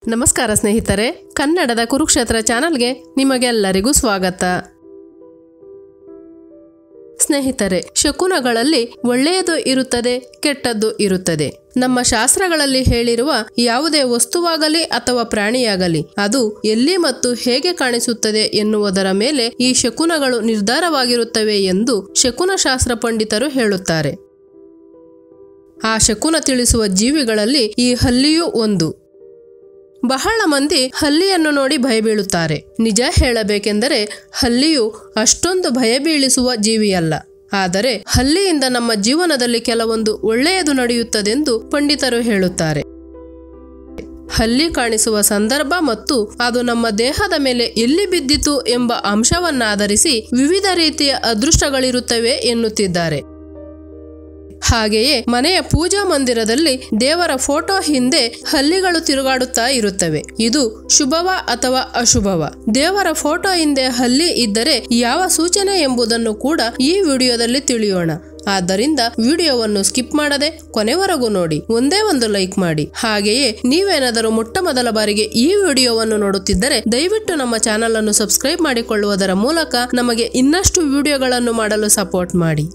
ನಮಸ್ಕಾರ ಸ್ನೇಹಿತರೆ ಕನ್ನಡದ ಕುರುಕ್ಷೇತ್ರ ಚಾನಲ್ಗೆ ನಿಮಗೆಲ್ಲರಿಗೂ ಸ್ವಾಗತ ಸ್ನೇಹಿತರೆ ಶಕುನಗಳಲ್ಲಿ ಒಳ್ಳೆಯದು ಇರುತ್ತದೆ ಕೆಟ್ಟದ್ದು ಇರುತ್ತದೆ ನಮ್ಮ ಶಾಸ್ತ್ರಗಳಲ್ಲಿ ಹೇಳಿರುವ ಯಾವುದೇ ವಸ್ತುವಾಗಲಿ ಅಥವಾ ಪ್ರಾಣಿಯಾಗಲಿ ಅದು ಎಲ್ಲಿ ಮತ್ತು ಹೇಗೆ ಕಾಣಿಸುತ್ತದೆ ಎನ್ನುವುದರ ಮೇಲೆ ಈ ಶಕುನಗಳು ನಿರ್ಧಾರವಾಗಿರುತ್ತವೆ ಎಂದು ಶಕುನಶಾಸ್ತ್ರ ಪಂಡಿತರು ಹೇಳುತ್ತಾರೆ ಆ ಶಕುನ ತಿಳಿಸುವ ಜೀವಿಗಳಲ್ಲಿ ಈ ಹಲ್ಲಿಯೂ ಒಂದು ಬಹಳ ಮಂದಿ ಹಲ್ಲಿಯನ್ನು ನೋಡಿ ಭಯಬೀಳುತ್ತಾರೆ ನಿಜ ಹೇಳಬೇಕೆಂದರೆ ಹಲ್ಲಿಯು ಅಷ್ಟೊಂದು ಭಯಬೀಳಿಸುವ ಜೀವಿಯಲ್ಲ ಆದರೆ ಹಲ್ಲಿಯಿಂದ ನಮ್ಮ ಜೀವನದಲ್ಲಿ ಕೆಲವೊಂದು ಒಳ್ಳೆಯದು ನಡೆಯುತ್ತದೆಂದು ಪಂಡಿತರು ಹೇಳುತ್ತಾರೆ ಹಲ್ಲಿ ಕಾಣಿಸುವ ಸಂದರ್ಭ ಮತ್ತು ಅದು ನಮ್ಮ ದೇಹದ ಮೇಲೆ ಎಲ್ಲಿ ಬಿದ್ದಿತು ಎಂಬ ಅಂಶವನ್ನಾಧರಿಸಿ ವಿವಿಧ ರೀತಿಯ ಅದೃಷ್ಟಗಳಿರುತ್ತವೆ ಎನ್ನುತ್ತಿದ್ದಾರೆ ಹಾಗೆಯೇ ಮನೆಯ ಪೂಜಾ ಮಂದಿರದಲ್ಲಿ ದೇವರ ಫೋಟೋ ಹಿಂದೆ ಹಲ್ಲಿಗಳು ತಿರುಗಾಡುತ್ತಾ ಇರುತ್ತವೆ ಇದು ಶುಭವ ಅಥವಾ ಅಶುಭವ ದೇವರ ಫೋಟೋ ಹಿಂದೆ ಹಲ್ಲಿ ಇದ್ದರೆ ಯಾವ ಸೂಚನೆ ಎಂಬುದನ್ನು ಕೂಡ ಈ ವಿಡಿಯೋದಲ್ಲಿ ತಿಳಿಯೋಣ ಆದ್ದರಿಂದ ವಿಡಿಯೋವನ್ನು ಸ್ಕಿಪ್ ಮಾಡದೆ ಕೊನೆವರೆಗೂ ನೋಡಿ ಒಂದೇ ಒಂದು ಲೈಕ್ ಮಾಡಿ ಹಾಗೆಯೇ ನೀವೇನಾದರೂ ಮೊಟ್ಟ ಮೊದಲ ಬಾರಿಗೆ ಈ ವಿಡಿಯೋವನ್ನು ನೋಡುತ್ತಿದ್ದರೆ ದಯವಿಟ್ಟು ನಮ್ಮ ಚಾನಲ್ ಅನ್ನು ಸಬ್ಸ್ಕ್ರೈಬ್ ಮಾಡಿಕೊಳ್ಳುವುದರ ಮೂಲಕ ನಮಗೆ ಇನ್ನಷ್ಟು ವಿಡಿಯೋಗಳನ್ನು ಮಾಡಲು ಸಪೋರ್ಟ್ ಮಾಡಿ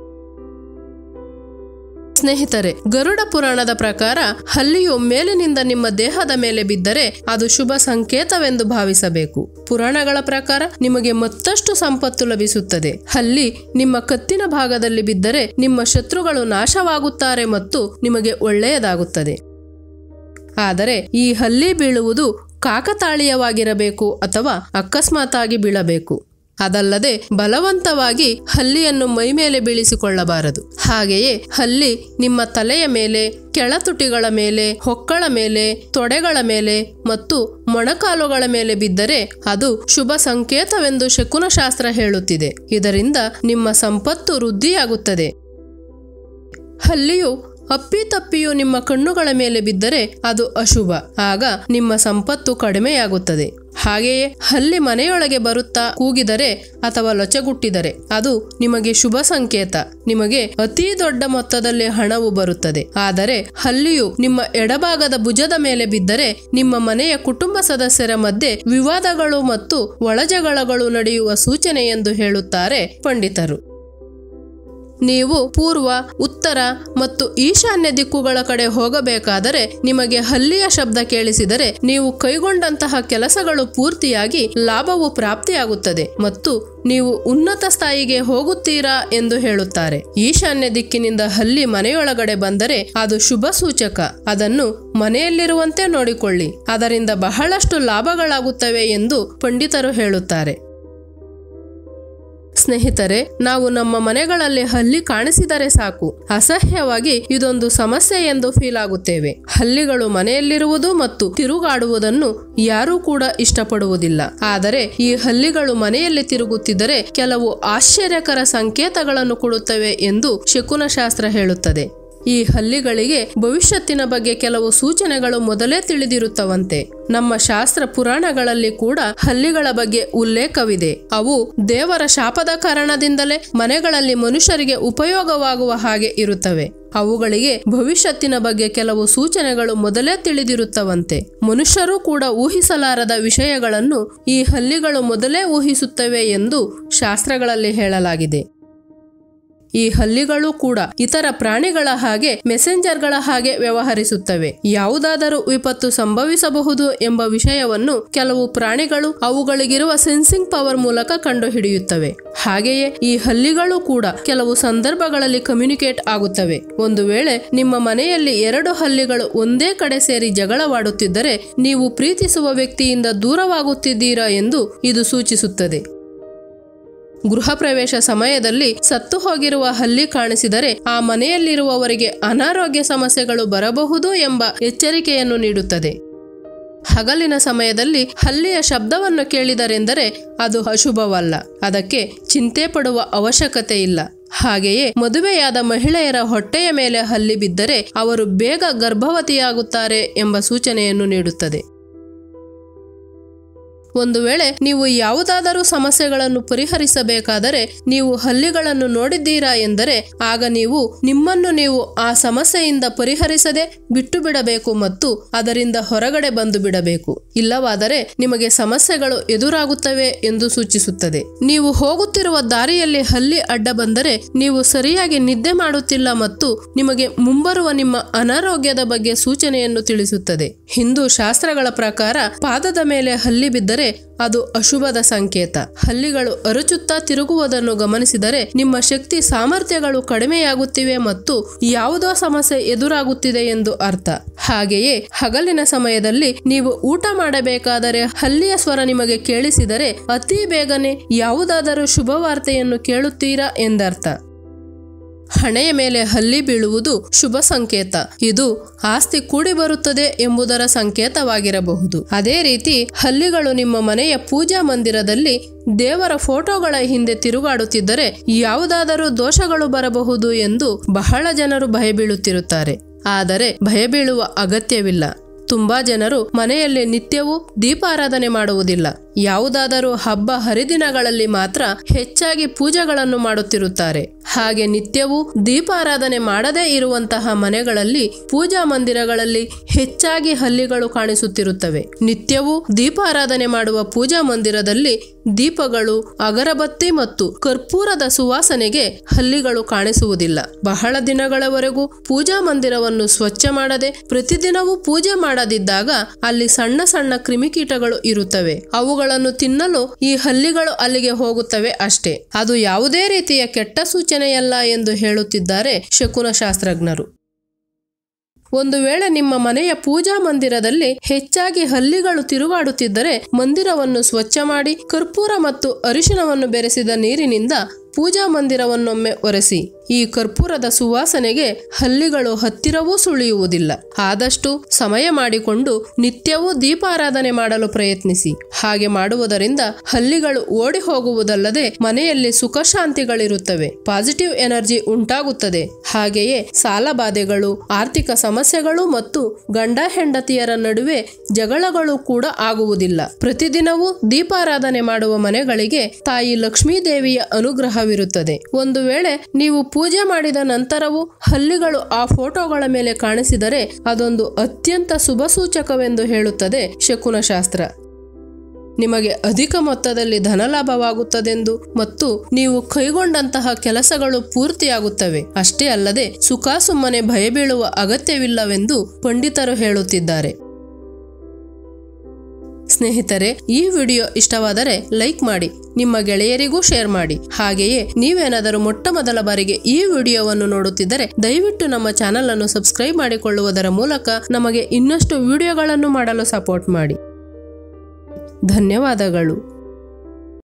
ಸ್ನೇಹಿತರೆ ಗರುಡ ಪುರಾಣದ ಪ್ರಕಾರ ಹಲ್ಲಿಯು ಮೇಲಿನಿಂದ ನಿಮ್ಮ ದೇಹದ ಮೇಲೆ ಬಿದ್ದರೆ ಅದು ಶುಭ ಸಂಕೇತವೆಂದು ಭಾವಿಸಬೇಕು ಪುರಾಣಗಳ ಪ್ರಕಾರ ನಿಮಗೆ ಮತ್ತಷ್ಟು ಸಂಪತ್ತು ಲಭಿಸುತ್ತದೆ ಹಲ್ಲಿ ನಿಮ್ಮ ಕತ್ತಿನ ಭಾಗದಲ್ಲಿ ಬಿದ್ದರೆ ನಿಮ್ಮ ಶತ್ರುಗಳು ನಾಶವಾಗುತ್ತಾರೆ ಮತ್ತು ನಿಮಗೆ ಒಳ್ಳೆಯದಾಗುತ್ತದೆ ಆದರೆ ಈ ಹಲ್ಲಿ ಬೀಳುವುದು ಕಾಕತಾಳೀಯವಾಗಿರಬೇಕು ಅಥವಾ ಅಕಸ್ಮಾತಾಗಿ ಬೀಳಬೇಕು ಅದಲ್ಲದೆ ಬಲವಂತವಾಗಿ ಹಲ್ಲಿಯನ್ನು ಮೈಮೇಲೆ ಬೀಳಿಸಿಕೊಳ್ಳಬಾರದು ಹಾಗೆಯೇ ಹಲ್ಲಿ ನಿಮ್ಮ ತಲೆಯ ಮೇಲೆ ಕೆಳತುಟಿಗಳ ಮೇಲೆ ಹೊಕ್ಕಳ ಮೇಲೆ ತೊಡೆಗಳ ಮೇಲೆ ಮತ್ತು ಮೊಣಕಾಲುಗಳ ಮೇಲೆ ಬಿದ್ದರೆ ಅದು ಶುಭ ಸಂಕೇತವೆಂದು ಶಕುನಶಾಸ್ತ್ರ ಹೇಳುತ್ತಿದೆ ಇದರಿಂದ ನಿಮ್ಮ ಸಂಪತ್ತು ವೃದ್ಧಿಯಾಗುತ್ತದೆ ಹಲ್ಲಿಯು ಅಪ್ಪಿತಪ್ಪಿಯು ನಿಮ್ಮ ಕಣ್ಣುಗಳ ಮೇಲೆ ಬಿದ್ದರೆ ಅದು ಅಶುಭ ಆಗ ನಿಮ್ಮ ಸಂಪತ್ತು ಕಡಿಮೆಯಾಗುತ್ತದೆ ಹಾಗೆಯೇ ಹಲ್ಲಿ ಮನೆಯೊಳಗೆ ಬರುತ್ತಾ ಕೂಗಿದರೆ ಅಥವಾ ಲೊಚಗುಟ್ಟಿದರೆ ಅದು ನಿಮಗೆ ಶುಭ ಸಂಕೇತ ನಿಮಗೆ ಅತೀ ದೊಡ್ಡ ಮೊತ್ತದಲ್ಲಿ ಹಣವು ಬರುತ್ತದೆ ಆದರೆ ಹಲ್ಲಿಯು ನಿಮ್ಮ ಎಡಭಾಗದ ಭುಜದ ಮೇಲೆ ಬಿದ್ದರೆ ನಿಮ್ಮ ಮನೆಯ ಕುಟುಂಬ ಸದಸ್ಯರ ಮಧ್ಯೆ ವಿವಾದಗಳು ಮತ್ತು ಒಳಜಗಳಗಳು ನಡೆಯುವ ಸೂಚನೆ ಎಂದು ಹೇಳುತ್ತಾರೆ ಪಂಡಿತರು ನೀವು ಪೂರ್ವ ಉತ್ತರ ಮತ್ತು ಈಶಾನ್ಯ ದಿಕ್ಕುಗಳ ಕಡೆ ಹೋಗಬೇಕಾದರೆ ನಿಮಗೆ ಹಲ್ಲಿಯ ಶಬ್ದ ಕೇಳಿಸಿದರೆ ನೀವು ಕೈಗೊಂಡಂತಹ ಕೆಲಸಗಳು ಪೂರ್ತಿಯಾಗಿ ಲಾಭವು ಪ್ರಾಪ್ತಿಯಾಗುತ್ತದೆ ಮತ್ತು ನೀವು ಉನ್ನತ ಸ್ಥಾಯಿಗೆ ಹೋಗುತ್ತೀರಾ ಎಂದು ಹೇಳುತ್ತಾರೆ ಈಶಾನ್ಯ ದಿಕ್ಕಿನಿಂದ ಹಲ್ಲಿ ಮನೆಯೊಳಗಡೆ ಬಂದರೆ ಅದು ಶುಭ ಸೂಚಕ ಅದನ್ನು ಮನೆಯಲ್ಲಿರುವಂತೆ ನೋಡಿಕೊಳ್ಳಿ ಅದರಿಂದ ಬಹಳಷ್ಟು ಲಾಭಗಳಾಗುತ್ತವೆ ಎಂದು ಪಂಡಿತರು ಹೇಳುತ್ತಾರೆ ಸ್ನೇಹಿತರೆ ನಾವು ನಮ್ಮ ಮನೆಗಳಲ್ಲಿ ಹಲ್ಲಿ ಕಾಣಿಸಿದರೆ ಸಾಕು ಅಸಹ್ಯವಾಗಿ ಇದೊಂದು ಸಮಸ್ಯೆ ಎಂದು ಫೀಲ್ ಆಗುತ್ತೇವೆ ಹಲ್ಲಿಗಳು ಮನೆಯಲ್ಲಿರುವುದು ಮತ್ತು ತಿರುಗಾಡುವುದನ್ನು ಯಾರೂ ಕೂಡ ಇಷ್ಟಪಡುವುದಿಲ್ಲ ಆದರೆ ಈ ಹಲ್ಲಿಗಳು ಮನೆಯಲ್ಲಿ ತಿರುಗುತ್ತಿದ್ದರೆ ಕೆಲವು ಆಶ್ಚರ್ಯಕರ ಸಂಕೇತಗಳನ್ನು ಕೊಡುತ್ತವೆ ಎಂದು ಶಕುನಶಾಸ್ತ್ರ ಹೇಳುತ್ತದೆ ಈ ಹಲ್ಲಿಗಳಿಗೆ ಭವಿಷ್ಯತ್ತಿನ ಬಗ್ಗೆ ಕೆಲವು ಸೂಚನೆಗಳು ಮೊದಲೇ ತಿಳಿದಿರುತ್ತವಂತೆ ನಮ್ಮ ಶಾಸ್ತ್ರ ಪುರಾಣಗಳಲ್ಲಿ ಕೂಡ ಹಲ್ಲಿಗಳ ಬಗ್ಗೆ ಉಲ್ಲೇಖವಿದೆ ಅವು ದೇವರ ಶಾಪದ ಕಾರಣದಿಂದಲೇ ಮನೆಗಳಲ್ಲಿ ಮನುಷ್ಯರಿಗೆ ಉಪಯೋಗವಾಗುವ ಹಾಗೆ ಇರುತ್ತವೆ ಅವುಗಳಿಗೆ ಭವಿಷ್ಯತ್ತಿನ ಬಗ್ಗೆ ಕೆಲವು ಸೂಚನೆಗಳು ಮೊದಲೇ ತಿಳಿದಿರುತ್ತವಂತೆ ಮನುಷ್ಯರು ಕೂಡ ಊಹಿಸಲಾರದ ವಿಷಯಗಳನ್ನು ಈ ಹಲ್ಲಿಗಳು ಮೊದಲೇ ಊಹಿಸುತ್ತವೆ ಎಂದು ಶಾಸ್ತ್ರಗಳಲ್ಲಿ ಹೇಳಲಾಗಿದೆ ಈ ಹಲ್ಲಿಗಳು ಕೂಡ ಇತರ ಪ್ರಾಣಿಗಳ ಹಾಗೆ ಮೆಸೆಂಜರ್ಗಳ ಹಾಗೆ ವ್ಯವಹರಿಸುತ್ತವೆ ಯಾವುದಾದರೂ ವಿಪತ್ತು ಸಂಭವಿಸಬಹುದು ಎಂಬ ವಿಷಯವನ್ನು ಕೆಲವು ಪ್ರಾಣಿಗಳು ಅವುಗಳಿಗಿರುವ ಸೆನ್ಸಿಂಗ್ ಪವರ್ ಮೂಲಕ ಕಂಡುಹಿಡಿಯುತ್ತವೆ ಹಾಗೆಯೇ ಈ ಹಲ್ಲಿಗಳು ಕೂಡ ಕೆಲವು ಸಂದರ್ಭಗಳಲ್ಲಿ ಕಮ್ಯುನಿಕೇಟ್ ಆಗುತ್ತವೆ ಒಂದು ವೇಳೆ ನಿಮ್ಮ ಮನೆಯಲ್ಲಿ ಎರಡು ಹಲ್ಲಿಗಳು ಒಂದೇ ಕಡೆ ಸೇರಿ ಜಗಳವಾಡುತ್ತಿದ್ದರೆ ನೀವು ಪ್ರೀತಿಸುವ ವ್ಯಕ್ತಿಯಿಂದ ದೂರವಾಗುತ್ತಿದ್ದೀರಾ ಎಂದು ಇದು ಸೂಚಿಸುತ್ತದೆ ಗೃಹ ಪ್ರವೇಶ ಸಮಯದಲ್ಲಿ ಸತ್ತು ಹೋಗಿರುವ ಹಲ್ಲಿ ಕಾಣಿಸಿದರೆ ಆ ಮನೆಯಲ್ಲಿರುವವರಿಗೆ ಅನಾರೋಗ್ಯ ಸಮಸ್ಯೆಗಳು ಬರಬಹುದು ಎಂಬ ಎಚ್ಚರಿಕೆಯನ್ನು ನೀಡುತ್ತದೆ ಹಗಲಿನ ಸಮಯದಲ್ಲಿ ಹಲ್ಲಿಯ ಶಬ್ದವನ್ನು ಕೇಳಿದರೆಂದರೆ ಅದು ಅಶುಭವಲ್ಲ ಅದಕ್ಕೆ ಚಿಂತೆ ಪಡುವ ಅವಶ್ಯಕತೆ ಇಲ್ಲ ಹಾಗೆಯೇ ಮದುವೆಯಾದ ಮಹಿಳೆಯರ ಹೊಟ್ಟೆಯ ಮೇಲೆ ಹಲ್ಲಿ ಬಿದ್ದರೆ ಅವರು ಬೇಗ ಗರ್ಭವತಿಯಾಗುತ್ತಾರೆ ಎಂಬ ಸೂಚನೆಯನ್ನು ನೀಡುತ್ತದೆ ಒಂದು ವೇಳೆ ನೀವು ಯಾವುದಾದರೂ ಸಮಸ್ಯೆಗಳನ್ನು ಪರಿಹರಿಸಬೇಕಾದರೆ ನೀವು ಹಲ್ಲಿಗಳನ್ನು ನೋಡಿದ್ದೀರಾ ಎಂದರೆ ಆಗ ನೀವು ನಿಮ್ಮನ್ನು ನೀವು ಆ ಸಮಸ್ಯೆಯಿಂದ ಪರಿಹರಿಸದೆ ಬಿಟ್ಟು ಬಿಡಬೇಕು ಮತ್ತು ಅದರಿಂದ ಹೊರಗಡೆ ಬಂದು ಬಿಡಬೇಕು ಇಲ್ಲವಾದರೆ ನಿಮಗೆ ಸಮಸ್ಯೆಗಳು ಎದುರಾಗುತ್ತವೆ ಎಂದು ಸೂಚಿಸುತ್ತದೆ ನೀವು ಹೋಗುತ್ತಿರುವ ದಾರಿಯಲ್ಲಿ ಹಲ್ಲಿ ಅಡ್ಡ ಬಂದರೆ ನೀವು ಸರಿಯಾಗಿ ನಿದ್ದೆ ಮಾಡುತ್ತಿಲ್ಲ ಮತ್ತು ನಿಮಗೆ ಮುಂಬರುವ ನಿಮ್ಮ ಅನಾರೋಗ್ಯದ ಬಗ್ಗೆ ಸೂಚನೆಯನ್ನು ತಿಳಿಸುತ್ತದೆ ಹಿಂದೂ ಶಾಸ್ತ್ರಗಳ ಪ್ರಕಾರ ಪಾದದ ಮೇಲೆ ಹಲ್ಲಿ ಬಿದ್ದರೆ ಅದು ಅಶುಭದ ಸಂಕೇತ ಹಲ್ಲಿಗಳು ಅರಚುತ್ತಾ ತಿರುಗುವುದನ್ನು ಗಮನಿಸಿದರೆ ನಿಮ್ಮ ಶಕ್ತಿ ಸಾಮರ್ಥ್ಯಗಳು ಕಡಿಮೆಯಾಗುತ್ತಿವೆ ಮತ್ತು ಯಾವುದೋ ಸಮಸ್ಯೆ ಎದುರಾಗುತ್ತಿದೆ ಎಂದು ಅರ್ಥ ಹಾಗೆಯೇ ಹಗಲಿನ ಸಮಯದಲ್ಲಿ ನೀವು ಊಟ ಮಾಡಬೇಕಾದರೆ ಹಲ್ಲಿಯ ಸ್ವರ ನಿಮಗೆ ಕೇಳಿಸಿದರೆ ಅತಿ ಬೇಗನೆ ಯಾವುದಾದರೂ ಶುಭವಾರ್ತೆಯನ್ನು ಕೇಳುತ್ತೀರಾ ಎಂದರ್ಥ ಹಣೆಯ ಮೇಲೆ ಹಲ್ಲಿ ಬೀಳುವುದು ಶುಭ ಸಂಕೇತ ಇದು ಆಸ್ತಿ ಕೂಡಿ ಬರುತ್ತದೆ ಎಂಬುದರ ಸಂಕೇತವಾಗಿರಬಹುದು ಅದೇ ರೀತಿ ಹಲ್ಲಿಗಳು ನಿಮ್ಮ ಮನೆಯ ಪೂಜಾ ಮಂದಿರದಲ್ಲಿ ದೇವರ ಫೋಟೋಗಳ ಹಿಂದೆ ತಿರುಗಾಡುತ್ತಿದ್ದರೆ ಯಾವುದಾದರೂ ದೋಷಗಳು ಬರಬಹುದು ಎಂದು ಬಹಳ ಜನರು ಭಯಬೀಳುತ್ತಿರುತ್ತಾರೆ ಆದರೆ ಭಯಬೀಳುವ ಅಗತ್ಯವಿಲ್ಲ ತುಂಬಾ ಜನರು ಮನೆಯಲ್ಲಿ ನಿತ್ಯವೂ ದೀಪಾರಾಧನೆ ಮಾಡುವುದಿಲ್ಲ ಯಾವುದಾದರೂ ಹಬ್ಬ ಹರಿದಿನಗಳಲ್ಲಿ ಮಾತ್ರ ಹೆಚ್ಚಾಗಿ ಪೂಜೆಗಳನ್ನು ಮಾಡುತ್ತಿರುತ್ತಾರೆ ಹಾಗೆ ನಿತ್ಯವೂ ದೀಪಾರಾಧನೆ ಮಾಡದೇ ಇರುವಂತಹ ಮನೆಗಳಲ್ಲಿ ಪೂಜಾ ಮಂದಿರಗಳಲ್ಲಿ ಹೆಚ್ಚಾಗಿ ಹಲ್ಲಿಗಳು ಕಾಣಿಸುತ್ತಿರುತ್ತವೆ ನಿತ್ಯವೂ ದೀಪಾರಾಧನೆ ಮಾಡುವ ಪೂಜಾ ಮಂದಿರದಲ್ಲಿ ದೀಪಗಳು ಅಗರಬತ್ತಿ ಮತ್ತು ಕರ್ಪೂರದ ಸುವಾಸನೆಗೆ ಹಲ್ಲಿಗಳು ಕಾಣಿಸುವುದಿಲ್ಲ ಬಹಳ ದಿನಗಳವರೆಗೂ ಪೂಜಾ ಮಂದಿರವನ್ನು ಸ್ವಚ್ಛ ಮಾಡದೆ ಪ್ರತಿದಿನವೂ ಪೂಜೆ ಮಾಡದಿದ್ದಾಗ ಅಲ್ಲಿ ಸಣ್ಣ ಸಣ್ಣ ಕ್ರಿಮಿಕೀಟಗಳು ಇರುತ್ತವೆ ಅವುಗಳನ್ನು ತಿನ್ನಲು ಈ ಹಲ್ಲಿಗಳು ಅಲ್ಲಿಗೆ ಹೋಗುತ್ತವೆ ಅಷ್ಟೇ ಅದು ಯಾವುದೇ ರೀತಿಯ ಕೆಟ್ಟ ಸೂಚನೆಯಲ್ಲ ಎಂದು ಹೇಳುತ್ತಿದ್ದಾರೆ ಶಕುನ ಶಾಸ್ತ್ರಜ್ಞರು ಒಂದು ವೇಳೆ ನಿಮ್ಮ ಮನೆಯ ಪೂಜಾ ಮಂದಿರದಲ್ಲಿ ಹೆಚ್ಚಾಗಿ ಹಲ್ಲಿಗಳು ತಿರುಗಾಡುತ್ತಿದ್ದರೆ ಮಂದಿರವನ್ನು ಸ್ವಚ್ಛ ಮಾಡಿ ಕರ್ಪೂರ ಮತ್ತು ಅರಿಶಿನವನ್ನು ಬೆರೆಸಿದ ನೀರಿನಿಂದ ಪೂಜಾ ಮಂದಿರವನ್ನೊಮ್ಮೆ ಒರೆಸಿ ಈ ಕರ್ಪೂರದ ಸುವಾಸನೆಗೆ ಹಲ್ಲಿಗಳು ಹತ್ತಿರವೂ ಸುಳಿಯುವುದಿಲ್ಲ ಆದಷ್ಟು ಸಮಯ ಮಾಡಿಕೊಂಡು ನಿತ್ಯವೂ ದೀಪಾರಾಧನೆ ಮಾಡಲು ಪ್ರಯತ್ನಿಸಿ ಹಾಗೆ ಮಾಡುವುದರಿಂದ ಹಲ್ಲಿಗಳು ಓಡಿ ಹೋಗುವುದಲ್ಲದೆ ಮನೆಯಲ್ಲಿ ಸುಖ ಶಾಂತಿಗಳಿರುತ್ತವೆ ಪಾಸಿಟಿವ್ ಎನರ್ಜಿ ಉಂಟಾಗುತ್ತದೆ ಹಾಗೆಯೇ ಸಾಲಬಾಧೆಗಳು ಆರ್ಥಿಕ ಸಮಸ್ಯೆಗಳು ಮತ್ತು ಗಂಡ ಹೆಂಡತಿಯರ ನಡುವೆ ಜಗಳಗಳು ಕೂಡ ಆಗುವುದಿಲ್ಲ ಪ್ರತಿದಿನವೂ ದೀಪಾರಾಧನೆ ಮಾಡುವ ಮನೆಗಳಿಗೆ ತಾಯಿ ಲಕ್ಷ್ಮೀ ದೇವಿಯ ಅನುಗ್ರಹವಿರುತ್ತದೆ ಒಂದು ವೇಳೆ ನೀವು ಪೂಜೆ ಮಾಡಿದ ನಂತರವೂ ಹಲ್ಲಿಗಳು ಆ ಫೋಟೋಗಳ ಮೇಲೆ ಕಾಣಿಸಿದರೆ ಅದೊಂದು ಅತ್ಯಂತ ಶುಭ ಸೂಚಕವೆಂದು ಹೇಳುತ್ತದೆ ಶಕುನ ಶಾಸ್ತ್ರ ನಿಮಗೆ ಅಧಿಕ ಮೊತ್ತದಲ್ಲಿ ಧನಲಾಭವಾಗುತ್ತದೆಂದು ಮತ್ತು ನೀವು ಕೈಗೊಂಡಂತಹ ಕೆಲಸಗಳು ಪೂರ್ತಿಯಾಗುತ್ತವೆ ಅಷ್ಟೇ ಅಲ್ಲದೆ ಸುಖ ಸುಮ್ಮನೆ ಭಯಬೀಳುವ ಅಗತ್ಯವಿಲ್ಲವೆಂದು ಪಂಡಿತರು ಹೇಳುತ್ತಿದ್ದಾರೆ ಸ್ನೇಹಿತರೆ ಈ ವಿಡಿಯೋ ಇಷ್ಟವಾದರೆ ಲೈಕ್ ಮಾಡಿ ನಿಮ್ಮ ಗೆಳೆಯರಿಗೂ ಶೇರ್ ಮಾಡಿ ಹಾಗೆಯೇ ನೀವೇನಾದರೂ ಮೊಟ್ಟ ಮೊದಲ ಬಾರಿಗೆ ಈ ವಿಡಿಯೋವನ್ನು ನೋಡುತ್ತಿದ್ದರೆ ದಯವಿಟ್ಟು ನಮ್ಮ ಚಾನಲ್ ಅನ್ನು ಸಬ್ಸ್ಕ್ರೈಬ್ ಮಾಡಿಕೊಳ್ಳುವುದರ ಮೂಲಕ ನಮಗೆ ಇನ್ನಷ್ಟು ವಿಡಿಯೋಗಳನ್ನು ಮಾಡಲು ಸಪೋರ್ಟ್ ಮಾಡಿ ಧನ್ಯವಾದಗಳು